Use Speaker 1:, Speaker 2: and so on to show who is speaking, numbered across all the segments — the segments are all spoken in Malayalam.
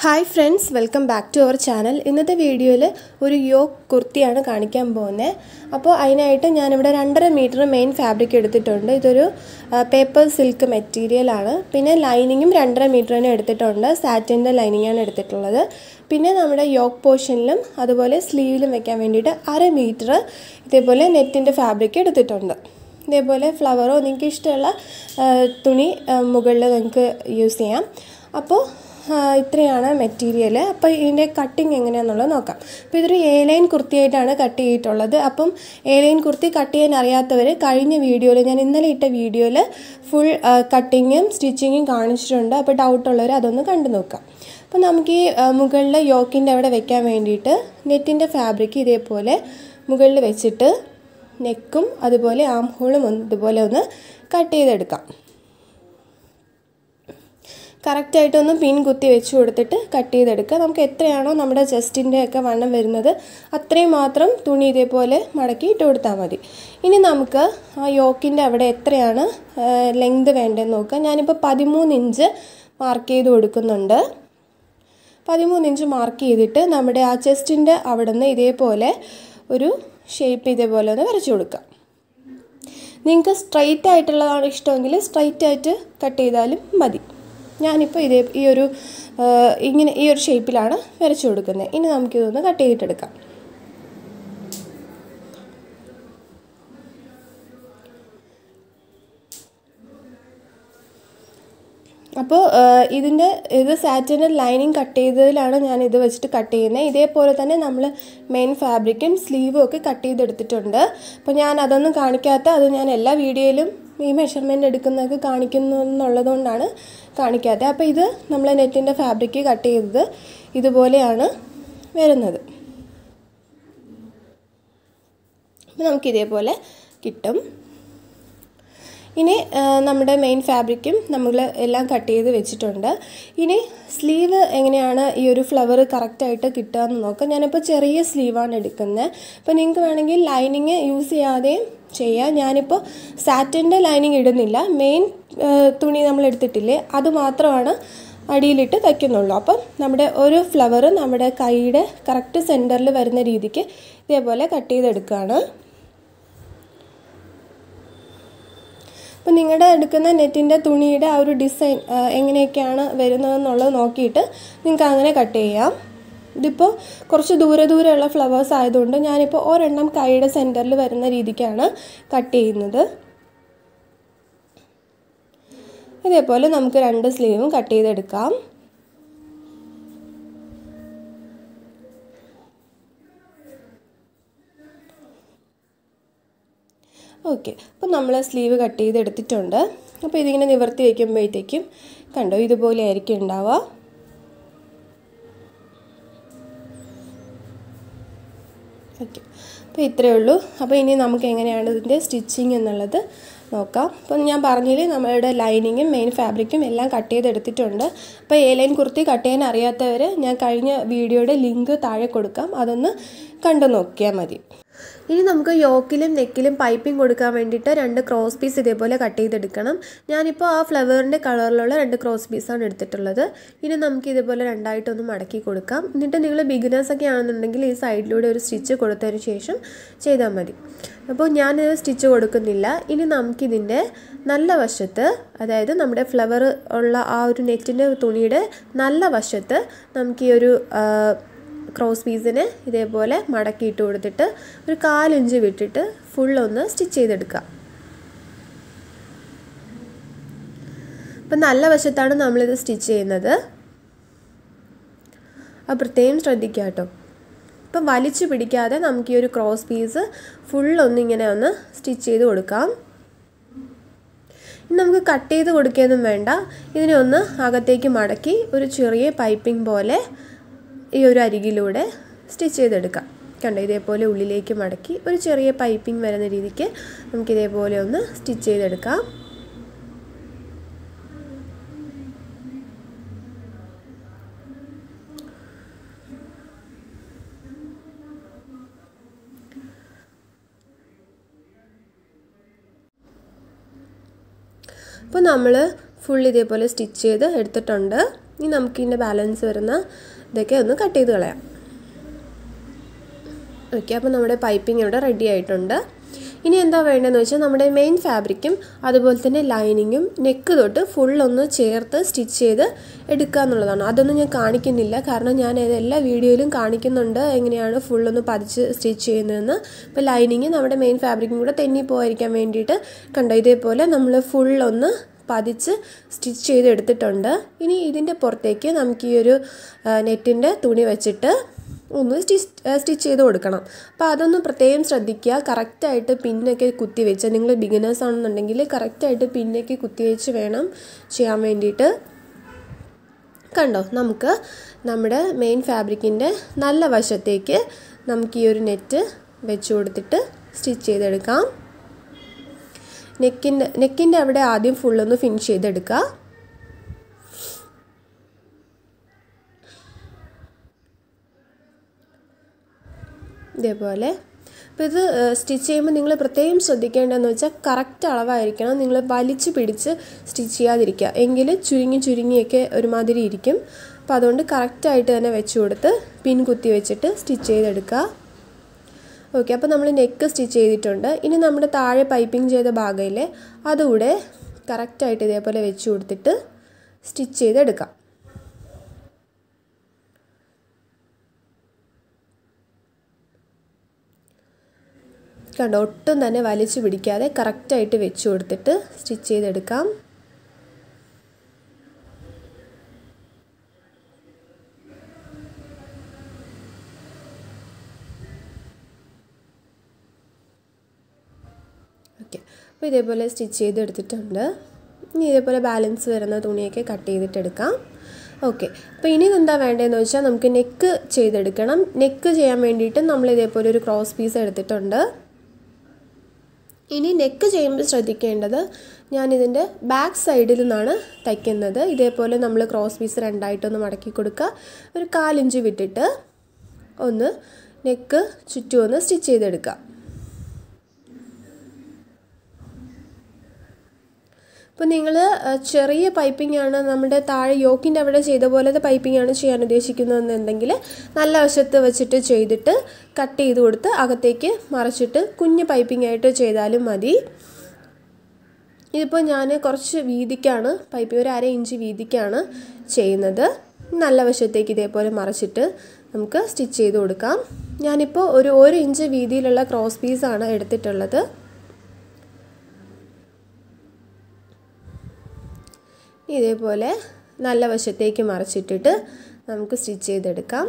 Speaker 1: hi friends welcome back to our channel ഇന്നത്തെ വീഡിയോയിൽ ഒരു യോക്ക് കുർത്തിയാണ് കാണിക്കാൻ പോകുന്നത് അപ്പോൾ അതിനായിട്ട് ഞാനിവിടെ രണ്ടര മീറ്റർ മെയിൻ ഫാബ്രിക് എടുത്തിട്ടുണ്ട് ഇതൊരു പേപ്പർ സിൽക്ക് മെറ്റീരിയലാണ് പിന്നെ ലൈനിങ്ങും രണ്ടര മീറ്റർ തന്നെ എടുത്തിട്ടുണ്ട് സാറ്റിൻ്റെ ലൈനിങ്ങാണ് എടുത്തിട്ടുള്ളത് പിന്നെ നമ്മുടെ യോക്ക് പോർഷനിലും അതുപോലെ സ്ലീവിലും വെക്കാൻ വേണ്ടിയിട്ട് അര മീറ്റർ ഇതേപോലെ നെറ്റിൻ്റെ ഫാബ്രിക് എടുത്തിട്ടുണ്ട് ഇതേപോലെ ഫ്ലവറോ നിങ്ങൾക്ക് ഇഷ്ടമുള്ള തുണി മുകളിൽ നിങ്ങൾക്ക് യൂസ് ചെയ്യാം അപ്പോൾ ഇത്രയാണ് മെറ്റീരിയൽ അപ്പോൾ ഇതിൻ്റെ കട്ടിങ് എങ്ങനെയാണെന്നുള്ളത് നോക്കാം അപ്പോൾ ഇതൊരു എ ലൈൻ കുർത്തിയായിട്ടാണ് കട്ട് ചെയ്തിട്ടുള്ളത് അപ്പം എ ലൈൻ കുർത്തി കട്ട് ചെയ്യാൻ അറിയാത്തവർ കഴിഞ്ഞ വീഡിയോയിൽ ഞാൻ ഇന്നലെ ഇട്ട വീഡിയോയിൽ ഫുൾ കട്ടിങ്ങും സ്റ്റിച്ചിങ്ങും കാണിച്ചിട്ടുണ്ട് അപ്പോൾ ഡൗട്ടുള്ളവർ അതൊന്ന് കണ്ടു നോക്കാം അപ്പോൾ നമുക്ക് ഈ മുകളിൽ യോക്കിൻ്റെ അവിടെ വെക്കാൻ വേണ്ടിയിട്ട് നെറ്റിൻ്റെ ഫാബ്രിക് ഇതേപോലെ മുകളിൽ വെച്ചിട്ട് നെക്കും അതുപോലെ ആം ഹോളും ഒന്ന് ഇതുപോലെ ഒന്ന് കട്ട് ചെയ്തെടുക്കാം കറക്റ്റായിട്ടൊന്ന് പിൻ കുത്തി വെച്ച് കൊടുത്തിട്ട് കട്ട് ചെയ്തെടുക്കുക നമുക്ക് എത്രയാണോ നമ്മുടെ ചെസ്റ്റിൻ്റെ ഒക്കെ വണ്ണം വരുന്നത് അത്രയും മാത്രം തുണി ഇതേപോലെ മടക്കി ഇട്ട് കൊടുത്താൽ മതി ഇനി നമുക്ക് ആ യോക്കിൻ്റെ അവിടെ എത്രയാണ് ലെങ്ത് വേണ്ടതെന്ന് നോക്കുക ഞാനിപ്പോൾ പതിമൂന്ന് ഇഞ്ച് മാർക്ക് ചെയ്ത് കൊടുക്കുന്നുണ്ട് പതിമൂന്ന് ഇഞ്ച് മാർക്ക് ചെയ്തിട്ട് നമ്മുടെ ആ ചെസ്റ്റിൻ്റെ അവിടെ നിന്ന് ഇതേപോലെ ഒരു ഷേപ്പ് ഇതേപോലെ ഒന്ന് വരച്ചു കൊടുക്കുക നിങ്ങൾക്ക് സ്ട്രൈറ്റ് ആയിട്ടുള്ളതാണ് ഇഷ്ടമെങ്കിൽ സ്ട്രൈറ്റ് ആയിട്ട് കട്ട് ചെയ്താലും മതി ഞാനിപ്പോൾ ഇതേ ഈ ഒരു ഇങ്ങനെ ഈ ഒരു ഷേപ്പിലാണ് വരച്ചു കൊടുക്കുന്നത് ഇനി നമുക്കിതൊന്ന് കട്ട് ചെയ്തിട്ടെടുക്കാം അപ്പോൾ ഇതിൻ്റെ ഇത് സാറ്റിൻ്റെ ലൈനിങ് കട്ട് ചെയ്തതിലാണ് ഞാൻ ഇത് വെച്ചിട്ട് കട്ട് ചെയ്യുന്നത് ഇതേപോലെ തന്നെ നമ്മൾ മെയിൻ ഫാബ്രിക്കും സ്ലീവും ഒക്കെ കട്ട് ചെയ്തെടുത്തിട്ടുണ്ട് അപ്പോൾ ഞാൻ അതൊന്നും കാണിക്കാത്ത അത് ഞാൻ എല്ലാ വീഡിയോയിലും ഈ മെഷർമെൻ്റ് എടുക്കുന്നതൊക്കെ കാണിക്കുന്നു എന്നുള്ളതുകൊണ്ടാണ് കാണിക്കാത്തത് അപ്പോൾ ഇത് നമ്മൾ നെറ്റിൻ്റെ ഫാബ്രിക്ക് കട്ട് ചെയ്തത് ഇതുപോലെയാണ് വരുന്നത് അപ്പോൾ നമുക്കിതേപോലെ കിട്ടും ഇനി നമ്മുടെ മെയിൻ ഫാബ്രിക്കും നമ്മൾ എല്ലാം കട്ട് ചെയ്ത് വെച്ചിട്ടുണ്ട് ഇനി സ്ലീവ് എങ്ങനെയാണ് ഈ ഒരു ഫ്ലവർ കറക്റ്റായിട്ട് കിട്ടുക എന്ന് നോക്കാം ഞാനിപ്പോൾ ചെറിയ സ്ലീവാണ് എടുക്കുന്നത് അപ്പോൾ നിങ്ങൾക്ക് വേണമെങ്കിൽ ലൈനിങ് യൂസ് ചെയ്യാതെയും ചെയ്യാം ഞാനിപ്പോൾ സാറ്റിൻ്റെ ലൈനിങ് ഇടുന്നില്ല മെയിൻ തുണി നമ്മൾ എടുത്തിട്ടില്ലേ അത് മാത്രമാണ് അടിയിലിട്ട് തയ്ക്കുന്നുള്ളൂ അപ്പം നമ്മുടെ ഒരു ഫ്ലവർ നമ്മുടെ കൈയുടെ കറക്റ്റ് സെൻറ്ററിൽ വരുന്ന രീതിക്ക് ഇതേപോലെ കട്ട് ചെയ്തെടുക്കുകയാണ് അപ്പോൾ നിങ്ങളുടെ എടുക്കുന്ന നെറ്റിൻ്റെ തുണിയുടെ ആ ഒരു ഡിസൈൻ എങ്ങനെയൊക്കെയാണ് വരുന്നതെന്നുള്ളത് നോക്കിയിട്ട് നിങ്ങൾക്ക് അങ്ങനെ കട്ട് ചെയ്യാം ഇതിപ്പോൾ കുറച്ച് ദൂരെ ദൂരെയുള്ള ഫ്ലവേഴ്സ് ആയതുകൊണ്ട് ഞാനിപ്പോൾ ഒരെണ്ണം കൈയുടെ സെൻറ്ററിൽ വരുന്ന രീതിക്കാണ് കട്ട് ചെയ്യുന്നത് ഇതേപോലെ നമുക്ക് രണ്ട് സ്ലീവും കട്ട് ചെയ്തെടുക്കാം ഓക്കെ അപ്പോൾ നമ്മൾ സ്ലീവ് കട്ട് ചെയ്ത് എടുത്തിട്ടുണ്ട് അപ്പോൾ ഇതിങ്ങനെ നിവർത്തി വയ്ക്കുമ്പോഴത്തേക്കും കണ്ടോ ഇതുപോലെ ആയിരിക്കും ഉണ്ടാവുക ഓക്കെ അപ്പോൾ ഇത്രയേ ഉള്ളൂ അപ്പോൾ ഇനി നമുക്ക് എങ്ങനെയാണ് ഇതിൻ്റെ സ്റ്റിച്ചിങ് എന്നുള്ളത് നോക്കാം അപ്പം ഞാൻ പറഞ്ഞില്ലേ നമ്മളുടെ ലൈനിങ്ങും മെയിൻ ഫാബ്രിക്കും എല്ലാം കട്ട് ചെയ്തെടുത്തിട്ടുണ്ട് അപ്പോൾ എ ലൈൻ കുർത്തി കട്ട് ചെയ്യാൻ അറിയാത്തവർ ഞാൻ കഴിഞ്ഞ വീഡിയോയുടെ ലിങ്ക് താഴെ കൊടുക്കാം അതൊന്ന് കണ്ടു നോക്കിയാൽ മതി ഇനി നമുക്ക് യോക്കിലും നെക്കിലും പൈപ്പിംഗ് കൊടുക്കാൻ വേണ്ടിയിട്ട് രണ്ട് ക്രോസ് പീസ് ഇതേപോലെ കട്ട് ചെയ്തെടുക്കണം ഞാനിപ്പോൾ ആ ഫ്ലവറിൻ്റെ കളറിലുള്ള രണ്ട് ക്രോസ് പീസാണ് എടുത്തിട്ടുള്ളത് ഇനി നമുക്ക് ഇതേപോലെ രണ്ടായിട്ടൊന്ന് മടക്കി കൊടുക്കാം എന്നിട്ട് നിങ്ങൾ ബിഗിനേഴ്സ് ഒക്കെ ആണെന്നുണ്ടെങ്കിൽ ഈ സൈഡിലൂടെ ഒരു സ്റ്റിച്ച് കൊടുത്തതിന് ശേഷം ചെയ്താൽ മതി അപ്പോൾ ഞാനിത് സ്റ്റിച്ച് കൊടുക്കുന്നില്ല ഇനി നമുക്കിതിൻ്റെ നല്ല വശത്ത് അതായത് നമ്മുടെ ഫ്ലവർ ഉള്ള ആ ഒരു നെറ്റിൻ്റെ തുണിയുടെ നല്ല വശത്ത് നമുക്ക് ഈ ഒരു ക്രോസ് പീസിനെ ഇതേപോലെ മടക്കിയിട്ട് കൊടുത്തിട്ട് ഒരു കാലിഞ്ച് വിട്ടിട്ട് ഫുള്ളൊന്ന് സ്റ്റിച്ച് ചെയ്തെടുക്കാം അപ്പം നല്ല വശത്താണ് നമ്മളിത് സ്റ്റിച്ച് ചെയ്യുന്നത് അത് പ്രത്യേകം ശ്രദ്ധിക്കുക കേട്ടോ ഇപ്പം വലിച്ചു പിടിക്കാതെ നമുക്ക് ഈ ഒരു ക്രോസ് പീസ് ഫുള്ളൊന്ന് ഇങ്ങനെ ഒന്ന് സ്റ്റിച്ച് ചെയ്ത് കൊടുക്കാം ഇനി നമുക്ക് കട്ട് ചെയ്ത് കൊടുക്കുകയൊന്നും വേണ്ട ഇതിനെ ഒന്ന് അകത്തേക്ക് മടക്കി ഒരു ചെറിയ പൈപ്പിംഗ് പോലെ ഈ ഒരു അരികിലൂടെ സ്റ്റിച്ച് ചെയ്തെടുക്കാം കണ്ടോ ഇതേപോലെ ഉള്ളിലേക്ക് മടക്കി ഒരു ചെറിയ പൈപ്പിംഗ് വരുന്ന രീതിക്ക് നമുക്ക് ഇതേപോലെ ഒന്ന് സ്റ്റിച്ച് ചെയ്തെടുക്കാം അപ്പോൾ നമ്മൾ ഫുൾ ഇതേപോലെ സ്റ്റിച്ച് ചെയ്ത് എടുത്തിട്ടുണ്ട് ഇനി നമുക്ക് ഇതിൻ്റെ ബാലൻസ് വരുന്ന ഇതൊക്കെ ഒന്ന് കട്ട് ചെയ്ത് കളയാം ഓക്കെ അപ്പോൾ നമ്മുടെ പൈപ്പിംഗ് ഇവിടെ റെഡി ആയിട്ടുണ്ട് ഇനി എന്താ വേണ്ടതെന്ന് വെച്ചാൽ നമ്മുടെ മെയിൻ ഫാബ്രിക്കും അതുപോലെ തന്നെ ലൈനിങ്ങും നെക്ക് തൊട്ട് ഫുൾ ഒന്ന് ചേർത്ത് സ്റ്റിച്ച് ചെയ്ത് എടുക്കുക എന്നുള്ളതാണ് അതൊന്നും ഞാൻ കാണിക്കുന്നില്ല കാരണം ഞാൻ ഇത് എല്ലാ വീഡിയോയിലും കാണിക്കുന്നുണ്ട് എങ്ങനെയാണ് ഫുൾ ഒന്ന് പതിച്ച് സ്റ്റിച്ച് ചെയ്യുന്നതെന്ന് ഇപ്പോൾ ലൈനിങ് നമ്മുടെ മെയിൻ ഫാബ്രിക്കും കൂടെ തെന്നി പോകാതിരിക്കാൻ വേണ്ടിയിട്ട് കണ്ടോ ഇതേപോലെ നമ്മൾ ഫുൾ ഒന്ന് പതിച്ച് സ്റ്റിച്ച് ചെയ്ത് എടുത്തിട്ടുണ്ട് ഇനി ഇതിൻ്റെ പുറത്തേക്ക് നമുക്ക് ഈ ഒരു നെറ്റിൻ്റെ തുണി വെച്ചിട്ട് ഒന്ന് സ്റ്റിച്ച് സ്റ്റിച്ച് ചെയ്ത് കൊടുക്കണം അപ്പോൾ അതൊന്ന് പ്രത്യേകം ശ്രദ്ധിക്കുക കറക്റ്റായിട്ട് പിന്നൊക്കെ കുത്തി വെച്ച് നിങ്ങൾ ബിഗിനേഴ്സ് ആണെന്നുണ്ടെങ്കിൽ കറക്റ്റായിട്ട് പിന്നൊക്കെ കുത്തി വെച്ച് വേണം ചെയ്യാൻ വേണ്ടിയിട്ട് കണ്ടോ നമുക്ക് നമ്മുടെ മെയിൻ ഫാബ്രിക്കിൻ്റെ നല്ല വശത്തേക്ക് നമുക്ക് ഈ ഒരു നെറ്റ് വെച്ച് കൊടുത്തിട്ട് സ്റ്റിച്ച് ചെയ്തെടുക്കാം നെക്കിൻ്റെ നെക്കിൻ്റെ അവിടെ ആദ്യം ഫുള്ളൊന്ന് ഫിനിഷ് ചെയ്തെടുക്കുക ഇതേപോലെ അപ്പോൾ ഇത് സ്റ്റിച്ച് ചെയ്യുമ്പോൾ നിങ്ങൾ പ്രത്യേകം ശ്രദ്ധിക്കേണ്ടതെന്ന് വെച്ചാൽ കറക്റ്റ് അളവായിരിക്കണം നിങ്ങൾ വലിച്ച് പിടിച്ച് സ്റ്റിച്ച് ചെയ്യാതിരിക്കുക എങ്കിൽ ചുരുങ്ങി ചുരുങ്ങിയൊക്കെ ഒരുമാതിരി ഇരിക്കും അപ്പോൾ അതുകൊണ്ട് കറക്റ്റായിട്ട് തന്നെ വെച്ച് കൊടുത്ത് പിൻ കുത്തി വെച്ചിട്ട് സ്റ്റിച്ച് ചെയ്തെടുക്കുക ഓക്കെ അപ്പോൾ നമ്മൾ നെക്ക് സ്റ്റിച്ച് ചെയ്തിട്ടുണ്ട് ഇനി നമ്മുടെ താഴെ പൈപ്പിംഗ് ചെയ്ത ഭാഗമില്ലേ അതുകൂടെ കറക്റ്റായിട്ട് ഇതേപോലെ വെച്ച് കൊടുത്തിട്ട് സ്റ്റിച്ച് ചെയ്തെടുക്കാം കണ്ടോ ഒട്ടും തന്നെ വലിച്ചു പിടിക്കാതെ കറക്റ്റായിട്ട് വെച്ച് കൊടുത്തിട്ട് സ്റ്റിച്ച് ചെയ്തെടുക്കാം ഓക്കെ അപ്പോൾ ഇതേപോലെ സ്റ്റിച്ച് ചെയ്തെടുത്തിട്ടുണ്ട് ഇനി ഇതേപോലെ ബാലൻസ് വരുന്ന തുണിയൊക്കെ കട്ട് ചെയ്തിട്ടെടുക്കാം ഓക്കെ അപ്പോൾ ഇനി എന്താ വേണ്ടതെന്ന് വെച്ചാൽ നമുക്ക് നെക്ക് ചെയ്തെടുക്കണം നെക്ക് ചെയ്യാൻ വേണ്ടിയിട്ട് നമ്മൾ ഇതേപോലെ ഒരു ക്രോസ് പീസ് എടുത്തിട്ടുണ്ട് ഇനി നെക്ക് ചെയ്യുമ്പോൾ ശ്രദ്ധിക്കേണ്ടത് ഞാനിതിൻ്റെ ബാക്ക് സൈഡിൽ നിന്നാണ് തയ്ക്കുന്നത് ഇതേപോലെ നമ്മൾ ക്രോസ് പീസ് രണ്ടായിട്ടൊന്ന് മടക്കി കൊടുക്കുക ഒരു കാലിഞ്ച് വിട്ടിട്ട് ഒന്ന് നെക്ക് ചുറ്റും ഒന്ന് സ്റ്റിച്ച് ചെയ്തെടുക്കുക ഇപ്പോൾ നിങ്ങൾ ചെറിയ പൈപ്പിംഗ് ആണ് നമ്മുടെ താഴെ യോക്കിൻ്റെ അവിടെ ചെയ്ത പോലത്തെ പൈപ്പിംഗ് ആണ് ചെയ്യാൻ ഉദ്ദേശിക്കുന്നതെന്നുണ്ടെങ്കിൽ നല്ല വശത്ത് വെച്ചിട്ട് ചെയ്തിട്ട് കട്ട് ചെയ്ത് കൊടുത്ത് അകത്തേക്ക് മറച്ചിട്ട് കുഞ്ഞ് പൈപ്പിംഗ് ആയിട്ട് ചെയ്താലും മതി ഇതിപ്പോൾ ഞാൻ കുറച്ച് വീതിക്കാണ് പൈപ്പിംഗ് ഒരു അര ഇഞ്ച് വീതിക്കാണ് ചെയ്യുന്നത് നല്ല വശത്തേക്ക് ഇതേപോലെ മറച്ചിട്ട് നമുക്ക് സ്റ്റിച്ച് ചെയ്ത് കൊടുക്കാം ഞാനിപ്പോൾ ഒരു ഒരു ഇഞ്ച് വീതിയിലുള്ള ക്രോസ് പീസാണ് എടുത്തിട്ടുള്ളത് ഇതേപോലെ നല്ല വശത്തേക്ക് മറച്ചിട്ടിട്ട് നമുക്ക് സ്റ്റിച്ച് ചെയ്തെടുക്കാം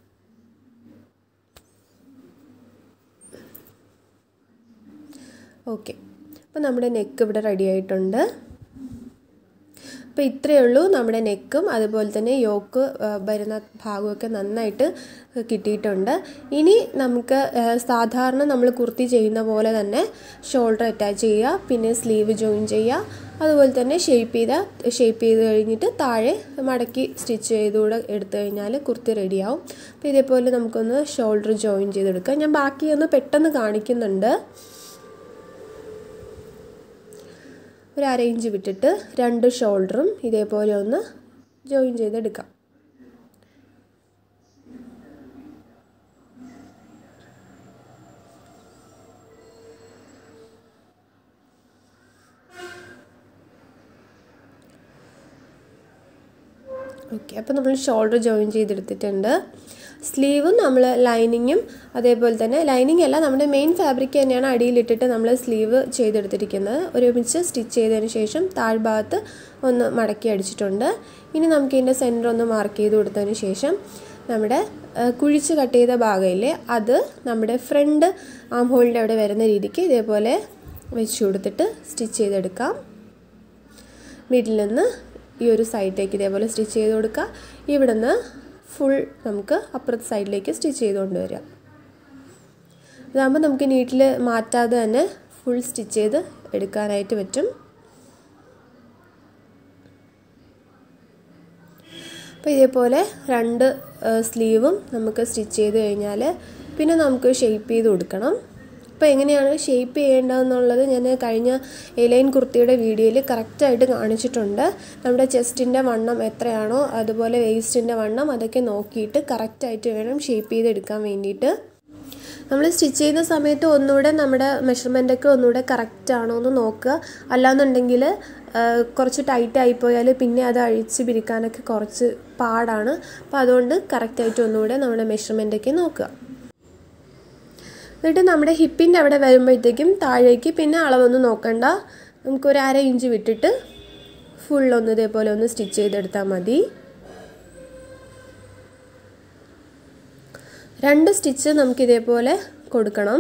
Speaker 1: ഓക്കെ അപ്പോൾ നമ്മുടെ നെക്ക് ഇവിടെ റെഡി ആയിട്ടുണ്ട് അപ്പോൾ ഇത്രയേ ഉള്ളൂ നമ്മുടെ നെക്കും അതുപോലെ തന്നെ യോക്ക് വരുന്ന ഭാഗമൊക്കെ നന്നായിട്ട് കിട്ടിയിട്ടുണ്ട് ഇനി നമുക്ക് സാധാരണ നമ്മൾ കുർത്തി ചെയ്യുന്ന പോലെ തന്നെ ഷോൾഡർ അറ്റാച്ച് ചെയ്യുക പിന്നെ സ്ലീവ് ജോയിൻ ചെയ്യുക അതുപോലെ തന്നെ ഷേപ്പ് ചെയ്ത ഷേപ്പ് ചെയ്ത് കഴിഞ്ഞിട്ട് താഴെ മടക്കി സ്റ്റിച്ച് ചെയ്തുകൂടെ എടുത്തു കഴിഞ്ഞാൽ കുർത്തി റെഡിയാവും അപ്പോൾ ഇതേപോലെ നമുക്കൊന്ന് ഷോൾഡർ ജോയിൻ ചെയ്തെടുക്കാം ഞാൻ ബാക്കിയൊന്ന് പെട്ടെന്ന് കാണിക്കുന്നുണ്ട് ഒരു അര ഇഞ്ച് വിട്ടിട്ട് രണ്ട് ഷോൾഡറും ഇതേപോലെ ഒന്ന് ജോയിൻ ചെയ്തെടുക്കാം ഓക്കെ അപ്പോൾ നമ്മൾ ഷോൾഡർ ജോയിൻ ചെയ്തെടുത്തിട്ടുണ്ട് സ്ലീവും നമ്മൾ ലൈനിങ്ങും അതേപോലെ തന്നെ ലൈനിങ് അല്ല നമ്മുടെ മെയിൻ ഫാബ്രിക് തന്നെയാണ് അടിയിലിട്ടിട്ട് നമ്മൾ സ്ലീവ് ചെയ്തെടുത്തിരിക്കുന്നത് ഒരുമിച്ച് സ്റ്റിച്ച് ചെയ്തതിന് ശേഷം താഴ്ഭാഗത്ത് ഒന്ന് മടക്കി അടിച്ചിട്ടുണ്ട് ഇനി നമുക്ക് ഇതിൻ്റെ സെൻറ്റർ ഒന്ന് മാർക്ക് ചെയ്ത് കൊടുത്തതിന് ശേഷം നമ്മുടെ കുഴിച്ച് കട്ട് ചെയ്ത ഭാഗമില്ലേ അത് നമ്മുടെ ഫ്രണ്ട് ആം ഹോളിൻ്റെ അവിടെ വരുന്ന രീതിക്ക് ഇതേപോലെ വെച്ച് കൊടുത്തിട്ട് സ്റ്റിച്ച് ചെയ്തെടുക്കാം മിഡിൽ നിന്ന് ഈ ഒരു സൈഡിലേക്ക് ഇതേപോലെ സ്റ്റിച്ച് ചെയ്ത് കൊടുക്കുക ഇവിടെ നിന്ന് ഫുൾ നമുക്ക് അപ്പുറത്തെ സൈഡിലേക്ക് സ്റ്റിച്ച് ചെയ്തുകൊണ്ട് വരാം ഇതാകുമ്പോൾ നമുക്ക് നീട്ടിൽ മാറ്റാതെ തന്നെ ഫുൾ സ്റ്റിച്ച് ചെയ്ത് എടുക്കാനായിട്ട് പറ്റും അപ്പോൾ ഇതേപോലെ രണ്ട് സ്ലീവും നമുക്ക് സ്റ്റിച്ച് ചെയ്ത് കഴിഞ്ഞാൽ പിന്നെ നമുക്ക് ഷേപ്പ് ചെയ്ത് കൊടുക്കണം അപ്പോൾ എങ്ങനെയാണ് ഷേപ്പ് ചെയ്യേണ്ടതെന്നുള്ളത് ഞാൻ കഴിഞ്ഞ എലൈൻ കുർത്തിയുടെ വീഡിയോയിൽ കറക്റ്റായിട്ട് കാണിച്ചിട്ടുണ്ട് നമ്മുടെ ചെസ്റ്റിൻ്റെ വണ്ണം എത്രയാണോ അതുപോലെ വേസ്റ്റിൻ്റെ വണ്ണം അതൊക്കെ നോക്കിയിട്ട് കറക്റ്റായിട്ട് വേണം ഷേപ്പ് ചെയ്തെടുക്കാൻ വേണ്ടിയിട്ട് നമ്മൾ സ്റ്റിച്ച് ചെയ്യുന്ന സമയത്ത് ഒന്നുകൂടെ നമ്മുടെ മെഷർമെൻ്റൊക്കെ ഒന്നുകൂടെ കറക്റ്റ് ആണോ എന്ന് നോക്കുക അല്ലാന്നുണ്ടെങ്കിൽ കുറച്ച് ടൈറ്റ് ആയിപ്പോയാൽ പിന്നെ അത് അഴിച്ച് പിരിക്കാനൊക്കെ കുറച്ച് പാടാണ് അപ്പോൾ അതുകൊണ്ട് കറക്റ്റായിട്ട് ഒന്നുകൂടെ നമ്മുടെ മെഷർമെൻ്റൊക്കെ നോക്കുക എന്നിട്ട് നമ്മുടെ ഹിപ്പിൻ്റെ അവിടെ വരുമ്പോഴത്തേക്കും താഴേക്ക് പിന്നെ അളവൊന്നും നോക്കണ്ട നമുക്കൊരു അര ഇഞ്ച് വിട്ടിട്ട് ഫുള്ളൊന്ന് ഇതേപോലെ ഒന്ന് സ്റ്റിച്ച് ചെയ്തെടുത്താൽ മതി രണ്ട് സ്റ്റിച്ച് നമുക്ക് ഇതേപോലെ കൊടുക്കണം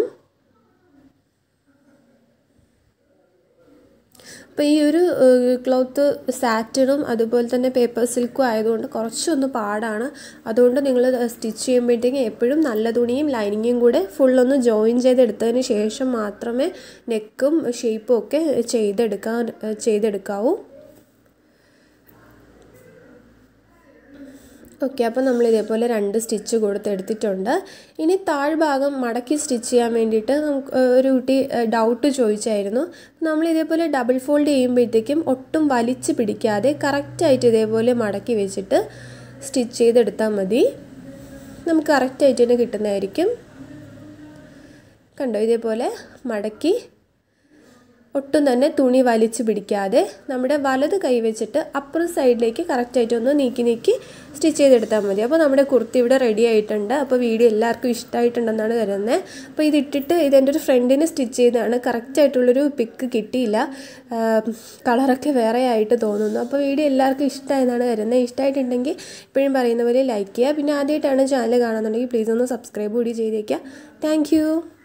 Speaker 1: അപ്പോൾ ഈ ഒരു ക്ലോത്ത് സാറ്റിനും അതുപോലെ തന്നെ പേപ്പർ സിൽക്കും ആയതുകൊണ്ട് കുറച്ചൊന്ന് പാടാണ് അതുകൊണ്ട് നിങ്ങൾ സ്റ്റിച്ച് ചെയ്യുമ്പോഴത്തേക്കും എപ്പോഴും നല്ല തുണിയും ലൈനിങ്ങും കൂടെ ഫുള്ളൊന്ന് ജോയിൻ ചെയ്തെടുത്തതിന് ശേഷം മാത്രമേ നെക്കും ഷേപ്പും ഒക്കെ ചെയ്തെടുക്കാൻ ചെയ്തെടുക്കാവൂ ഓക്കെ അപ്പോൾ നമ്മൾ ഇതേപോലെ രണ്ട് സ്റ്റിച്ച് കൊടുത്തെടുത്തിട്ടുണ്ട് ഇനി താഴ്ഭാഗം മടക്കി സ്റ്റിച്ച് ചെയ്യാൻ വേണ്ടിയിട്ട് നമുക്ക് ഒരു കുട്ടി ഡൗട്ട് ചോദിച്ചായിരുന്നു നമ്മൾ ഇതേപോലെ ഡബിൾ ഫോൾഡ് ചെയ്യുമ്പോഴത്തേക്കും ഒട്ടും വലിച്ച് പിടിക്കാതെ കറക്റ്റായിട്ട് ഇതേപോലെ മടക്കി വെച്ചിട്ട് സ്റ്റിച്ച് ചെയ്തെടുത്താൽ മതി നമുക്ക് കറക്റ്റായിട്ട് തന്നെ കിട്ടുന്നതായിരിക്കും കണ്ടോ ഇതേപോലെ മടക്കി ഒട്ടും തന്നെ തുണി വലിച്ചു പിടിക്കാതെ നമ്മുടെ വലത് കൈ വെച്ചിട്ട് അപ്പുറം സൈഡിലേക്ക് കറക്റ്റായിട്ട് ഒന്ന് നീക്കി നീക്കി സ്റ്റിച്ച് ചെയ്തെടുത്താൽ മതി അപ്പോൾ നമ്മുടെ കുർത്തി ഇവിടെ റെഡി ആയിട്ടുണ്ട് അപ്പോൾ വീഡിയോ എല്ലാവർക്കും ഇഷ്ടമായിട്ടുണ്ടെന്നാണ് കരുതുന്നത് അപ്പോൾ ഇതിട്ടിട്ട് ഇതെൻ്റെ ഒരു ഫ്രണ്ടിന് സ്റ്റിച്ച് ചെയ്തതാണ് കറക്റ്റായിട്ടുള്ളൊരു പിക്ക് കിട്ടിയില്ല കളറൊക്കെ വേറെ ആയിട്ട് തോന്നുന്നു അപ്പോൾ വീഡിയോ എല്ലാവർക്കും ഇഷ്ടമായെന്നാണ് കരുതുന്നത് ഇഷ്ടമായിട്ടുണ്ടെങ്കിൽ ഇപ്പോഴും പറയുന്ന പോലെ ലൈക്ക് ചെയ്യുക പിന്നെ ആദ്യമായിട്ടാണ് ചാനൽ കാണുന്നുണ്ടെങ്കിൽ പ്ലീസ് ഒന്ന് സബ്സ്ക്രൈബ് കൂടി ചെയ്തേക്കുക താങ്ക്